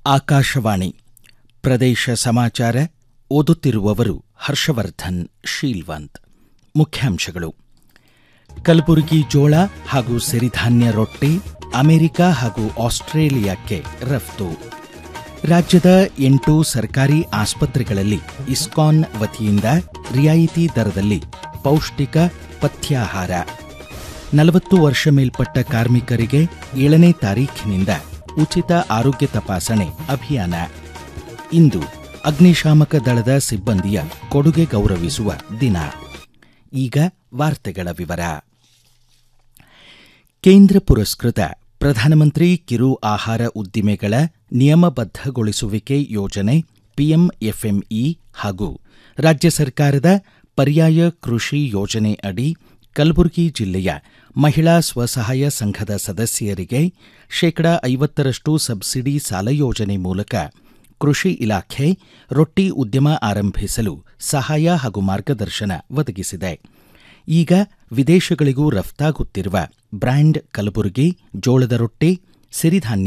ಆಕಾಶವಾಣಿ ಪ್ರದೇಶ ಸಮಾಚಾರ ಓದುತ್ತಿರುವವರು ಹರ್ಷವರ್ಧನ್ ಶೀಲ್ವಂತ್ ಮುಖ್ಯಾಂಶಗಳು ಕಲಬುರಗಿ ಜೋಳ ಹಾಗೂ ಸಿರಿಧಾನ್ಯ ರೊಟ್ಟಿ ಅಮೆರಿಕ ಹಾಗೂ ಆಸ್ಟ್ರೇಲಿಯಾಕ್ಕೆ ರಫ್ತು ರಾಜ್ಯದ ಎಂಟು ಸರ್ಕಾರಿ ಆಸ್ಪತ್ರೆಗಳಲ್ಲಿ ಇಸ್ಕಾನ್ ವತಿಯಿಂದ ರಿಯಾಯಿತಿ ದರದಲ್ಲಿ ಪೌಷ್ಟಿಕ ಪಥ್ಯಾಹಾರ ನಲವತ್ತು ವರ್ಷ ಮೇಲ್ಪಟ್ಟ ಕಾರ್ಮಿಕರಿಗೆ ಏಳನೇ ತಾರೀಖಿನಿಂದ ಉಚಿತ ಆರೋಗ್ಯ ತಪಾಸಣೆ ಅಭಿಯಾನ ಇಂದು ಅಗ್ನಿಶಾಮಕ ದಳದ ಸಿಬ್ಬಂದಿಯ ಕೊಡುಗೆ ಗೌರವಿಸುವ ದಿನ ಈಗ ವಾರ್ತೆಗಳ ವಿವರ ಕೇಂದ್ರ ಪುರಸ್ಕೃತ ಪ್ರಧಾನಮಂತ್ರಿ ಕಿರು ಆಹಾರ ಉದ್ದಿಮೆಗಳ ನಿಯಮಬದ್ಧಗೊಳಿಸುವಿಕೆ ಯೋಜನೆ ಪಿಎಂಎಫ್ಎಂಇ ಹಾಗೂ ರಾಜ್ಯ ಸರ್ಕಾರದ ಪರ್ಯಾಯ ಕೃಷಿ ಯೋಜನೆ ಅಡಿ ಕಲಬುರಗಿ ಜಿಲ್ಲೆಯ ಮಹಿಳಾ ಸ್ವಸಹಾಯ ಸಂಘದ ಸದಸ್ಯರಿಗೆ ಶೇಕಡಾ ಐವತ್ತರಷ್ಟು ಸಬ್ಸಿಡಿ ಸಾಲ ಯೋಜನೆ ಮೂಲಕ ಕೃಷಿ ಇಲಾಖೆ ರೊಟ್ಟಿ ಉದ್ಯಮ ಆರಂಭಿಸಲು ಸಹಾಯ ಹಾಗೂ ಮಾರ್ಗದರ್ಶನ ಒದಗಿಸಿದೆ ಈಗ ವಿದೇಶಗಳಿಗೂ ರಫ್ತಾಗುತ್ತಿರುವ ಬ್ರ್ಯಾಂಡ್ ಕಲಬುರಗಿ ಜೋಳದ ರೊಟ್ಟಿ ಸಿರಿಧಾನ್ಯ